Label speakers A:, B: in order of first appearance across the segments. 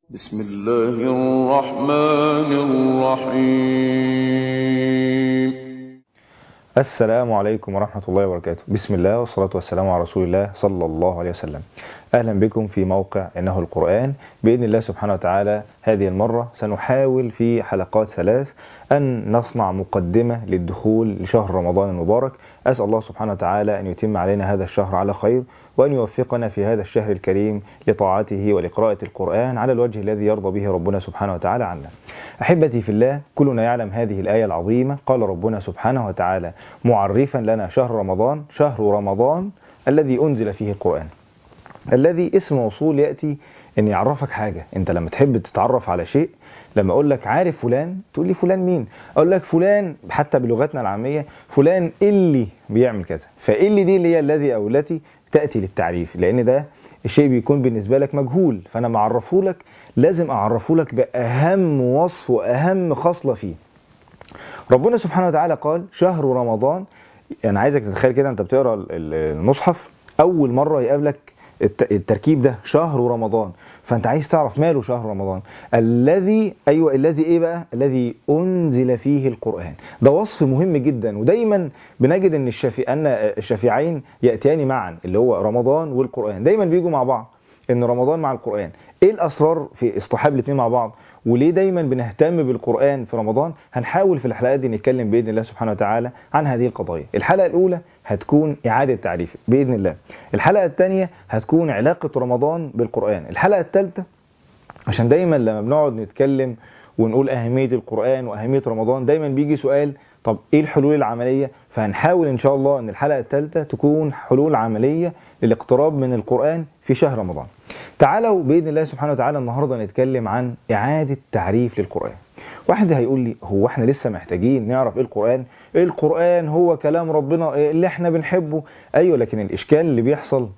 A: بسم الله الرحمن الرحيم
B: السلام عليكم ورحمة الله وبركاته بسم الله والصلاة والسلام على رسول الله صلى الله عليه وسلم أهلا بكم في موقع إنه القرآن بإذن الله سبحانه وتعالى هذه المرة سنحاول في حلقات ثلاث أن نصنع مقدمة للدخول لشهر رمضان المبارك أسأل الله سبحانه وتعالى أن يتم علينا هذا الشهر على خير وأن يوفقنا في هذا الشهر الكريم لطاعته ولقراءة القرآن على الوجه الذي يرضى به ربنا سبحانه وتعالى عنا أحبتي في الله كلنا يعلم هذه الآية العظيمة قال ربنا سبحانه وتعالى معرفا لنا شهر رمضان شهر رمضان الذي أنزل فيه القرآن الذي اسم موصول يأتي أن يعرفك حاجة أنت لما تحب تتعرف على شيء لما أقول لك عارف فلان تقول لي فلان مين أقول لك فلان حتى بلغتنا العامية فلان اللي بيعمل كذا فاللي دي اللي هي الذي أو التي تأتي للتعريف لأن ده الشيء بيكون بالنسبة لك مجهول فأنا معرفه لك لازم أعرفه لك بأهم وصف وأهم خصلة فيه ربنا سبحانه وتعالى قال شهر رمضان أنا عايزك تتخيل كده أنت بتقرأ المصحف أول مرة يقابلك التركيب ده شهر رمضان فانت عايز تعرف ماله شهر رمضان الذي ايوه الذي ايه بقى الذي انزل فيه القران ده وصف مهم جدا ودايما بنجد ان الشافي ان الشافعين ياتيان معا اللي هو رمضان والقران دايما بيجوا مع بعض ان رمضان مع القران ايه الاسرار في اصطحاب الاثنين مع بعض وليه دايما بنهتم بالقران في رمضان هنحاول في الحلقات دي نتكلم باذن الله سبحانه وتعالى عن هذه القضايا الحلقه الاولى هتكون إعادة تعريف بإذن الله الحلقة الثانية هتكون علاقة رمضان بالقرآن الحلقة الثالثة عشان دايما لما بنقعد نتكلم ونقول أهمية القرآن وأهمية رمضان دايما بيجي سؤال طب إيه الحلول العملية فهنحاول إن شاء الله أن الحلقة الثالثة تكون حلول عملية للاقتراب من القرآن في شهر رمضان تعالوا بإذن الله سبحانه وتعالى النهاردة نتكلم عن إعادة تعريف للقرآن واحد هيقول لي هو احنا لسه محتاجين نعرف ايه القرآن ايه القرآن هو كلام ربنا إيه اللي احنا بنحبه ايوه لكن الاشكال اللي بيحصل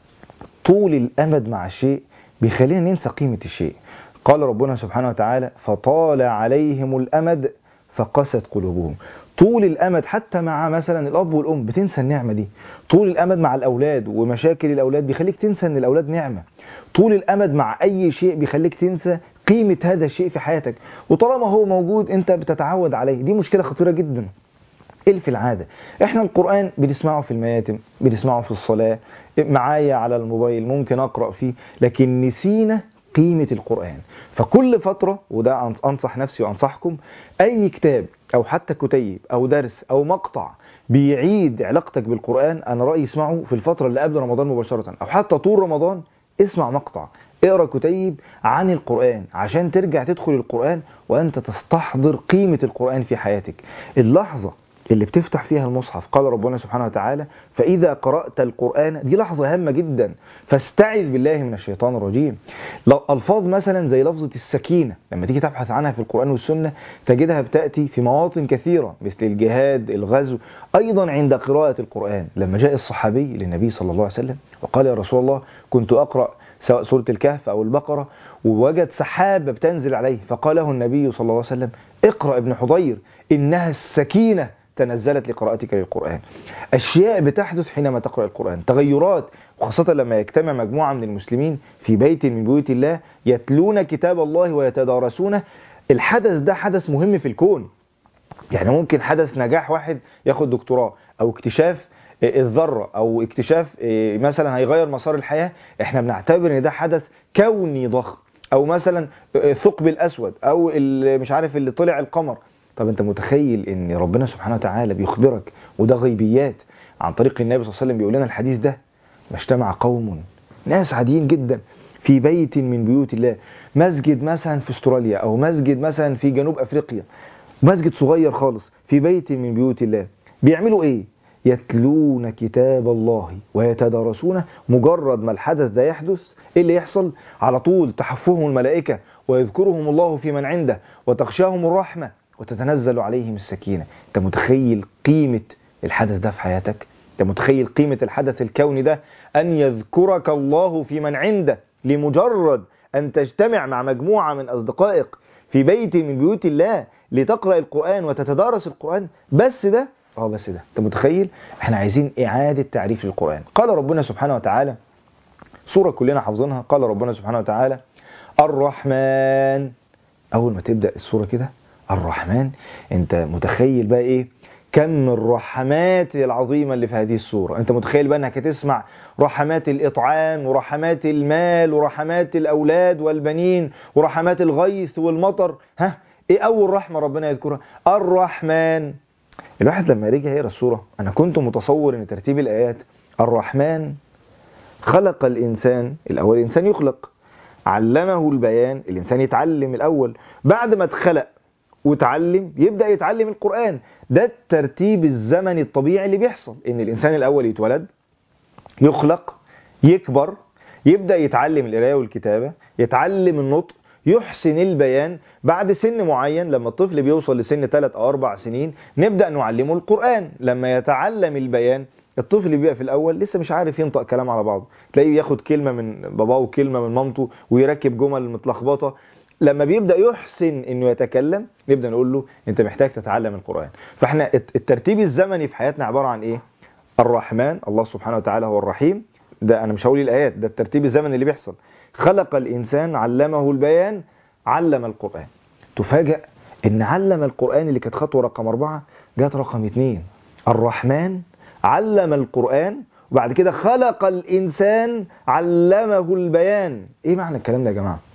B: طول الامد مع الشيء بيخلينا ننسى قيمة الشيء قال ربنا سبحانه وتعالى فطال عليهم الامد فقست قلوبهم طول الامد حتى مع مثلا الاب والام بتنسى النعمه دي طول الامد مع الاولاد ومشاكل الاولاد بيخليك تنسى ان الاولاد نعمه طول الامد مع اي شيء بيخليك تنسى قيمه هذا الشيء في حياتك وطالما هو موجود انت بتتعود عليه دي مشكله خطيره جدا ايه في العاده احنا القران بنسمعه في المياتم بنسمعه في الصلاه معايا على الموبايل ممكن اقرا فيه لكن نسينا قيمة القرآن فكل فترة وده أنصح نفسي وأنصحكم أي كتاب أو حتى كتيب أو درس أو مقطع بيعيد علاقتك بالقرآن أنا رأيي اسمعه في الفترة اللي قبل رمضان مباشرة أو حتى طول رمضان اسمع مقطع اقرا كتيب عن القرآن عشان ترجع تدخل القرآن وأنت تستحضر قيمة القرآن في حياتك اللحظة اللي بتفتح فيها المصحف قال ربنا سبحانه وتعالى فإذا قرأت القرآن دي لحظة هامة جدا فاستعذ بالله من الشيطان الرجيم ألفاظ مثلا زي لفظة السكينة لما تيجي تبحث عنها في القرآن والسنة تجدها بتأتي في مواطن كثيرة مثل الجهاد الغزو أيضا عند قراءة القرآن لما جاء الصحابي للنبي صلى الله عليه وسلم وقال يا رسول الله كنت أقرأ سواء سورة الكهف أو البقرة ووجد سحابة بتنزل عليه فقال له النبي صلى الله عليه وسلم اقرأ ابن حضير إنها السكينة تنزلت لقراءتك للقرآن أشياء بتحدث حينما تقرأ القرآن تغيرات وخاصة لما يجتمع مجموعة من المسلمين في بيت من بيوت الله يتلون كتاب الله ويتدارسونه الحدث ده حدث مهم في الكون يعني ممكن حدث نجاح واحد ياخد دكتوراه أو اكتشاف الذرة أو اكتشاف مثلا هيغير مسار الحياة احنا بنعتبر ان ده حدث كوني ضخم أو مثلا الثقب الأسود أو مش عارف اللي طلع القمر طب انت متخيل ان ربنا سبحانه وتعالى بيخبرك وده غيبيات عن طريق النبي صلى الله عليه وسلم بيقول لنا الحديث ده ما اجتمع قوم ناس عاديين جدا في بيت من بيوت الله مسجد مثلا في استراليا او مسجد مثلا في جنوب افريقيا مسجد صغير خالص في بيت من بيوت الله بيعملوا ايه يتلون كتاب الله ويتدارسونه مجرد ما الحدث ده يحدث ايه اللي يحصل على طول تحفهم الملائكة ويذكرهم الله في من عنده وتخشاهم الرحمة وتتنزل عليهم السكينة انت متخيل قيمة الحدث ده في حياتك انت متخيل قيمة الحدث الكوني ده ان يذكرك الله في من عنده لمجرد ان تجتمع مع مجموعة من اصدقائك في بيت من بيوت الله لتقرأ القرآن وتتدارس القرآن بس ده اه بس ده انت متخيل احنا عايزين اعادة تعريف للقرآن قال ربنا سبحانه وتعالى سورة كلنا حافظينها قال ربنا سبحانه وتعالى الرحمن اول ما تبدا السوره كده الرحمن انت متخيل بقى ايه كم الرحمات العظيمة اللي في هذه السورة انت متخيل بقى انك هتسمع رحمات الإطعام ورحمات المال ورحمات الأولاد والبنين ورحمات الغيث والمطر ها ايه أول رحمة ربنا يذكرها الرحمن الواحد لما رجع يقرا السورة أنا كنت متصور ان ترتيب الآيات الرحمن خلق الإنسان الأول الإنسان يخلق علمه البيان الإنسان يتعلم الأول بعد ما اتخلق وتعلم يبدأ يتعلم القرآن ده الترتيب الزمني الطبيعي اللي بيحصل ان الانسان الاول يتولد يخلق يكبر يبدأ يتعلم القرايه والكتابة يتعلم النطق يحسن البيان بعد سن معين لما الطفل بيوصل لسن 3 او 4 سنين نبدأ نعلمه القرآن لما يتعلم البيان الطفل بيبقى في الاول لسه مش عارف ينطق كلام على بعضه تلاقيه ياخد كلمه من باباه وكلمه من مامته ويركب جمل متلخبطه لما بيبدا يحسن انه يتكلم نبدا نقول له انت محتاج تتعلم القران فاحنا الترتيب الزمني في حياتنا عباره عن ايه الرحمن الله سبحانه وتعالى هو الرحيم ده انا مش هقول الايات ده الترتيب الزمني اللي بيحصل خلق الانسان علمه البيان علم القران تفاجأ ان علم القران اللي كانت خطوه رقم أربعة جت رقم اثنين الرحمن علم القرآن وبعد كده خلق الإنسان علمه البيان إيه معنى الكلام ده يا جماعة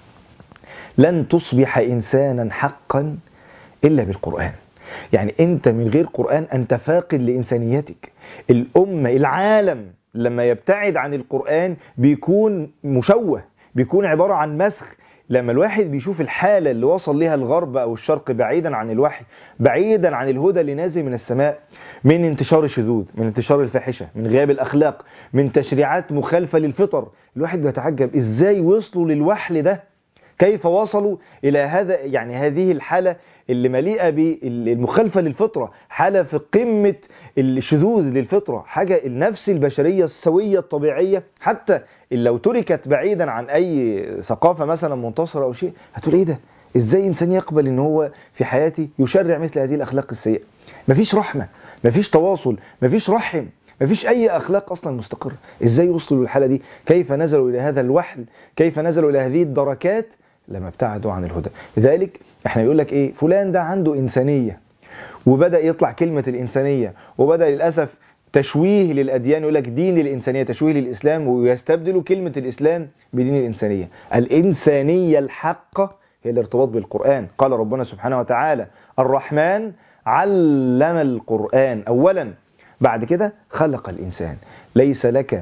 B: لن تصبح إنسانا حقا إلا بالقرآن يعني أنت من غير قرآن أنت فاقد لإنسانيتك الأمة العالم لما يبتعد عن القرآن بيكون مشوه بيكون عبارة عن مسخ لما الواحد بيشوف الحالة اللي وصل لها الغرب أو الشرق بعيدا عن الوحي بعيدا عن الهدى اللي نازل من السماء من انتشار الشذوذ من انتشار الفاحشة من غياب الأخلاق من تشريعات مخالفة للفطر الواحد بيتعجب إزاي وصلوا للوحل ده كيف وصلوا إلى هذا يعني هذه الحالة اللي مليئة بالمخالفة للفطرة حالة في قمة الشذوذ للفطرة حاجة النفس البشرية السوية الطبيعية حتى لو تركت بعيدا عن أي ثقافة مثلا منتصرة أو شيء هتقول إيه ده إزاي إنسان يقبل إن هو في حياتي يشرع مثل هذه الأخلاق السيئة مفيش رحمة مفيش تواصل مفيش رحم مفيش أي أخلاق أصلا مستقرة إزاي وصلوا للحالة دي كيف نزلوا إلى هذا الوحل كيف نزلوا إلى هذه الدركات لما ابتعدوا عن الهدى لذلك احنا يقول لك ايه فلان ده عنده إنسانية وبدأ يطلع كلمة الإنسانية وبدأ للأسف تشويه للأديان يقول لك دين الإنسانية تشويه للإسلام ويستبدلوا كلمة الإسلام بدين الإنسانية الإنسانية الحقة هي الارتباط بالقرآن قال ربنا سبحانه وتعالى الرحمن علم القرآن أولا بعد كده خلق الإنسان ليس لك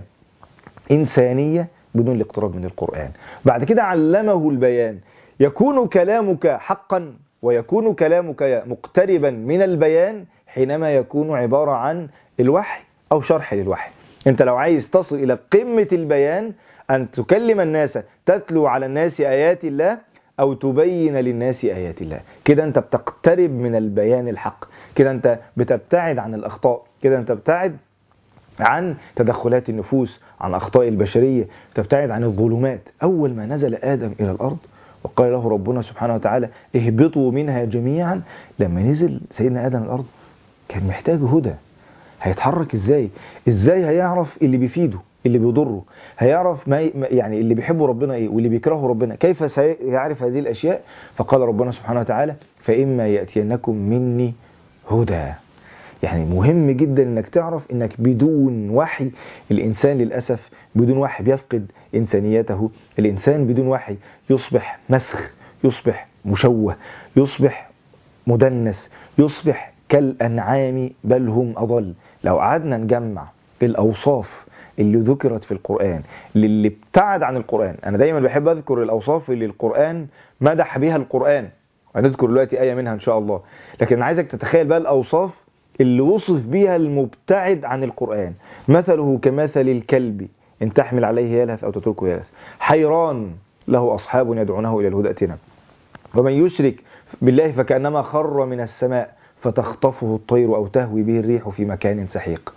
B: إنسانية بدون الاقتراب من القرآن بعد كده علمه البيان يكون كلامك حقا ويكون كلامك مقتربا من البيان حينما يكون عبارة عن الوحي أو شرح للوحي أنت لو عايز تصل إلى قمة البيان أن تكلم الناس تتلو على الناس آيات الله أو تبين للناس آيات الله كده أنت بتقترب من البيان الحق كده أنت بتبتعد عن الأخطاء كده أنت بتبتعد عن تدخلات النفوس عن أخطاء البشرية تبتعد عن الظلمات أول ما نزل آدم إلى الأرض وقال له ربنا سبحانه وتعالى اهبطوا منها جميعا لما نزل سيدنا آدم الأرض كان محتاج هدى هيتحرك ازاي ازاي هيعرف اللي بيفيده اللي بيضره هيعرف ما يعني اللي بيحبه ربنا ايه واللي بيكرهه ربنا كيف سيعرف هذه الاشياء فقال ربنا سبحانه وتعالى فاما ياتينكم مني هدى يعني مهم جدا انك تعرف انك بدون وحي الانسان للاسف بدون وحي بيفقد انسانيته الانسان بدون وحي يصبح مسخ يصبح مشوه يصبح مدنس يصبح كالانعام بل هم اضل لو قعدنا نجمع الاوصاف اللي ذكرت في القرآن للي ابتعد عن القرآن أنا دايما بحب أذكر الأوصاف اللي القرآن مدح بها القرآن هنذكر دلوقتي آية منها إن شاء الله لكن عايزك تتخيل بقى الأوصاف اللي وصف بيها المبتعد عن القرآن مثله كمثل الكلب إن تحمل عليه يلهث أو تتركه يلهث حيران له أصحاب يدعونه إلى الهدى ائتنا ومن يشرك بالله فكأنما خر من السماء فتخطفه الطير أو تهوي به الريح في مكان سحيق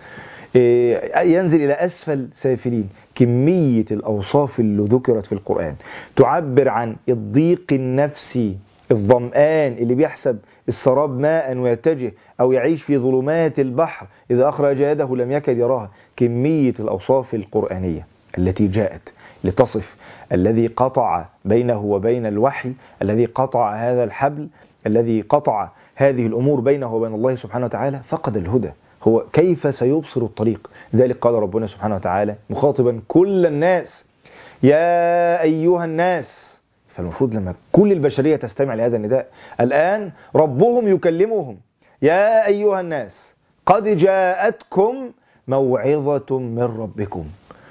B: ينزل إلى أسفل سافلين كمية الأوصاف اللي ذكرت في القرآن تعبر عن الضيق النفسي الظمآن اللي بيحسب السراب ماء ويتجه أو يعيش في ظلمات البحر إذا أخرج يده لم يكد يراها كمية الأوصاف القرآنية التي جاءت لتصف الذي قطع بينه وبين الوحي الذي قطع هذا الحبل الذي قطع هذه الأمور بينه وبين الله سبحانه وتعالى فقد الهدى هو كيف سيبصر الطريق ذلك قال ربنا سبحانه وتعالى مخاطبا كل الناس يا أيها الناس فالمفروض لما كل البشرية تستمع لهذا النداء الآن ربهم يكلمهم يا أيها الناس قد جاءتكم موعظة من ربكم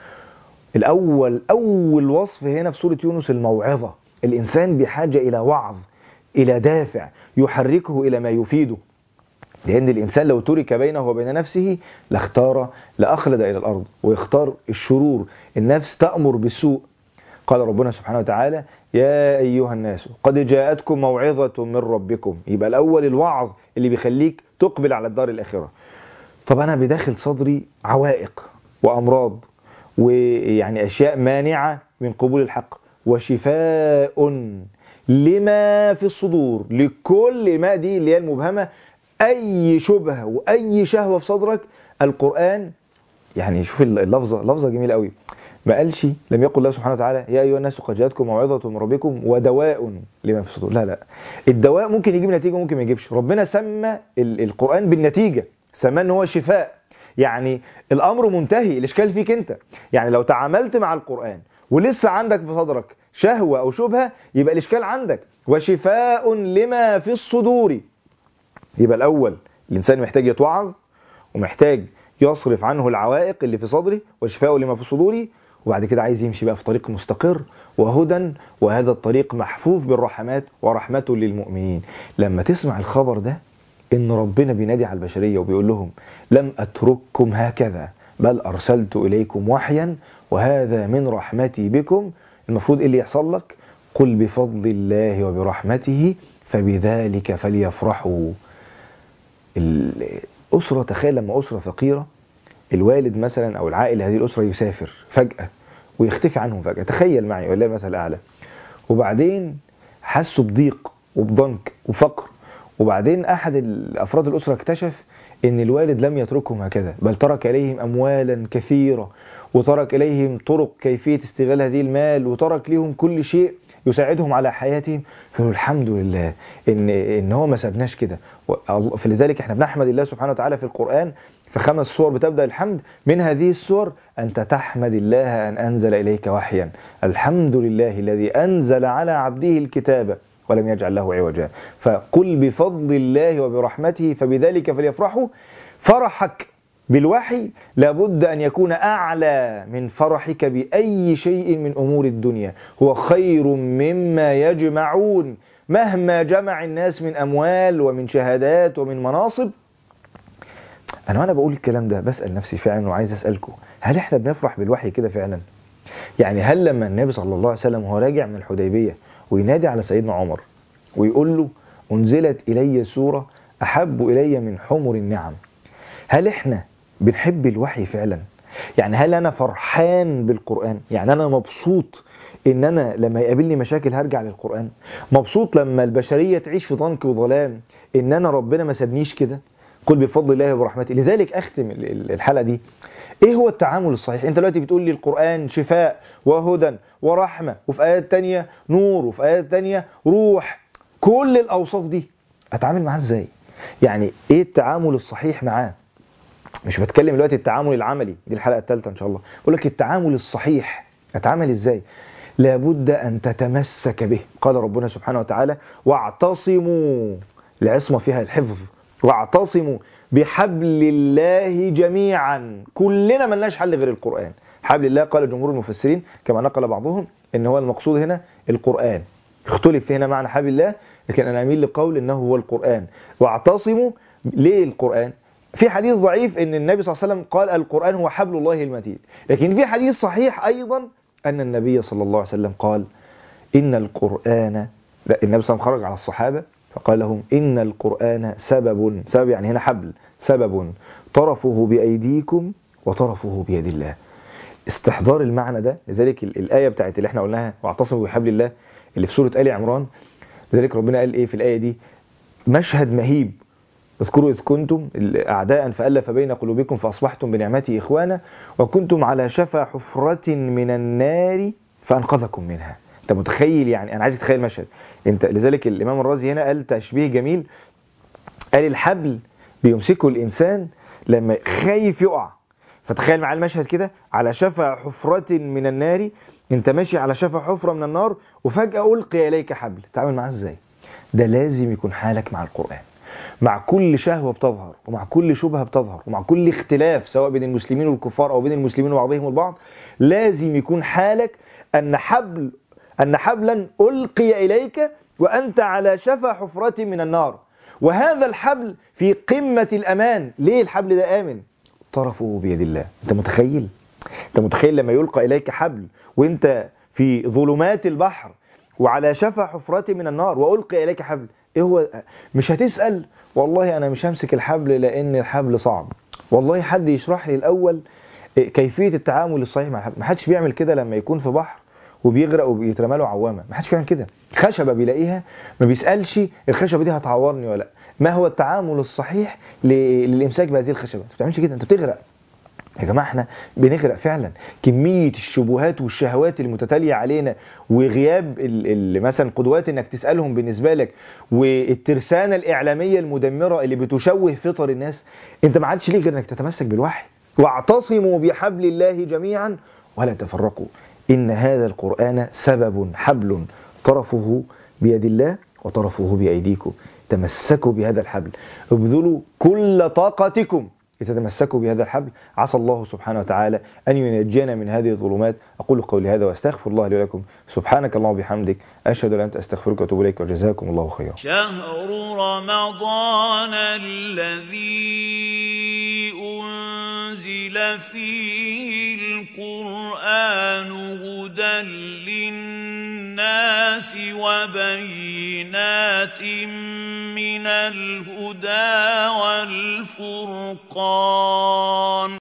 B: الأول أول وصف هنا في سورة يونس الموعظة الإنسان بحاجة إلى وعظ إلى دافع يحركه إلى ما يفيده لأن الإنسان لو ترك بينه وبين نفسه لاختار لأخلد إلى الأرض ويختار الشرور النفس تأمر بالسوء قال ربنا سبحانه وتعالى يا أيها الناس قد جاءتكم موعظة من ربكم يبقى الأول الوعظ اللي بيخليك تقبل على الدار الآخرة طب أنا بداخل صدري عوائق وأمراض ويعني أشياء مانعة من قبول الحق وشفاء لما في الصدور لكل ما دي اللي هي المبهمة أي شبهة وأي شهوة في صدرك القرآن يعني شوف اللفظة لفظة جميلة قوي ما قالش لم يقل الله سبحانه وتعالى يا أيها الناس قد جاءتكم موعظة من ربكم ودواء لما في الصدور لا لا الدواء ممكن يجيب نتيجة وممكن ما يجيبش ربنا سمى القرآن بالنتيجة سماه ان هو شفاء يعني الأمر منتهي الإشكال فيك أنت يعني لو تعاملت مع القرآن ولسه عندك في صدرك شهوة أو شبهة يبقى الإشكال عندك وشفاء لما في الصدور يبقى الأول الإنسان محتاج يتوعظ ومحتاج يصرف عنه العوائق اللي في صدره وشفاء لما في صدوره وبعد كده عايز يمشي بقى في طريق مستقر وهدى وهذا الطريق محفوف بالرحمات ورحمة للمؤمنين لما تسمع الخبر ده إن ربنا بينادي على البشرية وبيقول لهم لم أترككم هكذا بل أرسلت إليكم وحيا وهذا من رحمتي بكم المفروض إيه اللي يحصل لك قل بفضل الله وبرحمته فبذلك فليفرحوا الأسرة تخيل لما أسرة فقيرة الوالد مثلا أو العائلة هذه الأسرة يسافر فجأة ويختفي عنهم فجأة تخيل معي ولا مثل أعلى وبعدين حسوا بضيق وبضنك وفقر وبعدين أحد أفراد الأسرة اكتشف ان الوالد لم يتركهم هكذا بل ترك اليهم اموالا كثيره وترك اليهم طرق كيفيه استغلال هذه المال وترك لهم كل شيء يساعدهم على حياتهم فقالوا الحمد لله ان ان هو ما سابناش كده فلذلك احنا بنحمد الله سبحانه وتعالى في القران في خمس صور بتبدا الحمد من هذه الصور انت تحمد الله ان انزل اليك وحيا الحمد لله الذي انزل على عبده الكتاب ولم يجعل له عوجا فقل بفضل الله وبرحمته فبذلك فليفرحوا فرحك بالوحي لابد أن يكون أعلى من فرحك بأي شيء من أمور الدنيا هو خير مما يجمعون مهما جمع الناس من أموال ومن شهادات ومن مناصب أنا وأنا بقول الكلام ده بسأل نفسي فعلا وعايز أسألكم هل إحنا بنفرح بالوحي كده فعلا يعني هل لما النبي صلى الله عليه وسلم وهو راجع من الحديبية وينادي على سيدنا عمر ويقول له أنزلت إلي سورة أحب إلي من حمر النعم هل إحنا بنحب الوحي فعلا يعني هل أنا فرحان بالقرآن يعني أنا مبسوط إن أنا لما يقابلني مشاكل هرجع للقرآن مبسوط لما البشرية تعيش في ضنك وظلام إن أنا ربنا ما سابنيش كده قل بفضل الله وبرحمته لذلك أختم الحلقة دي ايه هو التعامل الصحيح انت دلوقتي بتقول لي القرآن شفاء وهدى ورحمة وفي آيات تانية نور وفي آيات تانية روح كل الأوصاف دي أتعامل معاه ازاي يعني ايه التعامل الصحيح معاه مش بتكلم دلوقتي التعامل العملي دي الحلقة الثالثة ان شاء الله بقول لك التعامل الصحيح اتعامل ازاي لابد أن تتمسك به قال ربنا سبحانه وتعالى واعتصموا العصمة فيها الحفظ واعتصموا بحبل الله جميعا كلنا ملناش حل غير القرآن حبل الله قال جمهور المفسرين كما نقل بعضهم ان هو المقصود هنا القرآن اختلف هنا معنى حبل الله لكن انا اميل لقول انه هو القرآن واعتصموا ليه القرآن في حديث ضعيف ان النبي صلى الله عليه وسلم قال القرآن هو حبل الله المتين لكن في حديث صحيح ايضا ان النبي صلى الله عليه وسلم قال ان القرآن لا النبي صلى الله عليه وسلم خرج على الصحابة فقال لهم إن القرآن سبب سبب يعني هنا حبل سبب طرفه بأيديكم وطرفه بيد الله استحضار المعنى ده لذلك الآية بتاعت اللي احنا قلناها واعتصموا بحبل الله اللي في سورة آل عمران لذلك ربنا قال ايه في الآية دي مشهد مهيب اذكروا إذ كنتم أعداء فألف بين قلوبكم فأصبحتم بنعمته إخوانا وكنتم على شفا حفرة من النار فأنقذكم منها أنت متخيل يعني أنا عايز تتخيل مشهد أنت لذلك الإمام الرازي هنا قال تشبيه جميل قال الحبل بيمسكه الإنسان لما خايف يقع فتخيل معاه المشهد كده على شفا حفرة من النار انت ماشي على شفا حفرة من النار وفجأة ألقي إليك حبل تعامل معاه ازاي ده لازم يكون حالك مع القرآن مع كل شهوة بتظهر ومع كل شبهة بتظهر ومع كل اختلاف سواء بين المسلمين والكفار أو بين المسلمين وبعضهم البعض لازم يكون حالك أن حبل أن حبلا ألقي إليك وأنت على شفا حفرة من النار وهذا الحبل في قمة الأمان ليه الحبل ده آمن طرفه بيد الله أنت متخيل أنت متخيل لما يلقى إليك حبل وأنت في ظلمات البحر وعلى شفا حفرة من النار وألقي إليك حبل إيه هو مش هتسأل والله أنا مش همسك الحبل لأن الحبل صعب والله حد يشرح لي الأول كيفية التعامل الصحيح مع الحبل ما حدش بيعمل كده لما يكون في بحر وبيغرق وبيترمى له عوامه ما حدش بيعمل كده خشبه بيلاقيها ما بيسالش الخشبه دي هتعورني ولا لا ما هو التعامل الصحيح للامساك بهذه الخشبه انت ما بتعملش كده انت بتغرق يا جماعه احنا بنغرق فعلا كميه الشبهات والشهوات المتتاليه علينا وغياب ال ال مثلا قدوات انك تسالهم بالنسبه لك والترسانه الاعلاميه المدمره اللي بتشوه فطر الناس انت ما عادش ليك غير انك تتمسك بالوحي واعتصموا بحبل الله جميعا ولا تفرقوا إن هذا القرآن سبب حبل طرفه بيد الله وطرفه بأيديكم تمسكوا بهذا الحبل ابذلوا كل طاقتكم لتتمسكوا بهذا الحبل عسى الله سبحانه وتعالى أن ينجينا من هذه الظلمات أقول قولي هذا وأستغفر الله لي ولكم سبحانك اللهم وبحمدك أشهد أن لا أنت أستغفرك وأتوب إليك وجزاكم الله خيرا
C: شهر رمضان الذي أنزل فيه القرآن هدى للناس وبينات من الهدى والفرقان